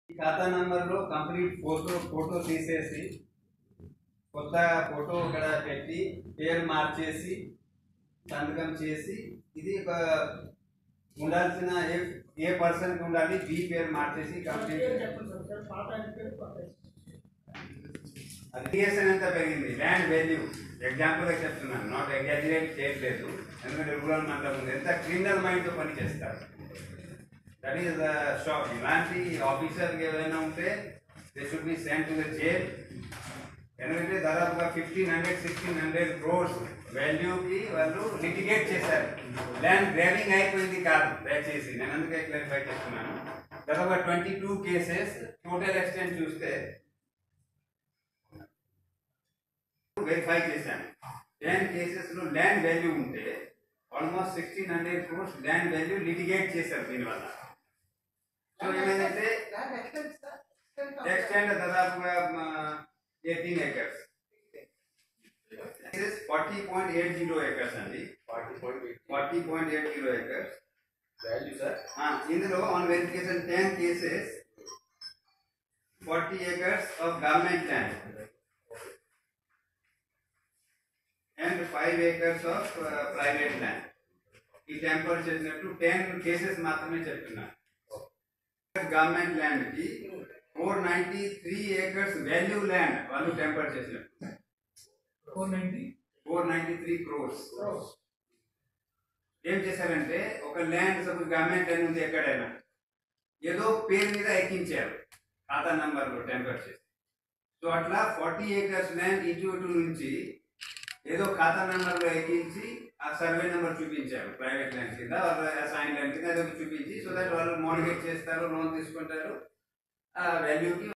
ఈ ఖాతా నంబర్లో కంప్లీట్ ఫోటో ఫోటో తీసేసి కొత్త ఫోటో ఇక్కడ పెట్టి పేరు మార్చేసి సంతకం చేసి ఇది ఒక ఉండాల్సిన ఏ ఏ పర్సన్కి ఉండాలి బి పేరు మార్చేసి కంప్లీట్ అగ్రిగేషన్ ఎంత పెరిగింది ల్యాండ్ వాల్యూ ఎగ్జాంపుల్ గా చెప్తున్నాను నాట్ ఎగ్జాజిరేట్ చేయట్లేదు ఎందుకంటే రూరల్ మండలం ఉంది ఎంత క్రిమినల్ మైండ్ తో పని చేస్తారు దట్ ఈస్ ద షాక్ ఇలాంటి ఆఫీసర్ ఏదైనా ఉంటే they should be send to the jail ఎందుకంటే దాదాపుగా fifteen hundred sixteen hundred crores వాల్యూకి వాళ్ళు లిటిగేట్ చేశారు ల్యాండ్ గ్రాబింగ్ అయిపోయింది కాదు దయచేసి నేను అందుకే క్లారిఫై చేస్తున్నాను దాదాపుగా twenty two cases total extent చూస్తే వెరిఫై చేశాను టెన్ కేసెస్ లో ల్యాండ్ వాల్యూ ఉంటే almost sixteen hundred crores land value litigate చేశారు దీనివల్ల సో ఏమైందంటే ఎక్స్టెండ్ దాదాపుగా eighteen acres forty point eight zero acres అండి forty point eight zero acres value sir ఇందులో on verification ten cases forty acres of government land and five acres of private land ఈ tamper చేసినట్టు ten cases మాత్రమే చెప్తున్నా government land కి four ninety three acres value land వాళ్ళు tamper చేసినట్టు four ninety four ninety three crores ఏం చేశారంటే ఒక ల్యాండ్ సపోజ్ గవర్నమెంట్ ల్యాండ్ ఉంది ఎక్కడైనా ఏదో పేరు మీద ఎక్కించారు ఖాతా నంబర్లో టెంపర్ చేసి సో అట్లా ఫార్టీ ఏకర్స్ ల్యాండ్ ఇటు ఇటు నుంచి ఏదో ఖాతా నంబర్లో ఎక్కించి ఆ సర్వే నెంబర్ చూపించారు ప్రైవేట్ ల్యాండ్ కింద అసైన్ ల్యాండ్ కింద ఏదో చూపించి సో దట్ వాళ్ళు మోడిగేట్ చేస్తారు లోన్ తీసుకుంటారు ఆ వాల్యూకి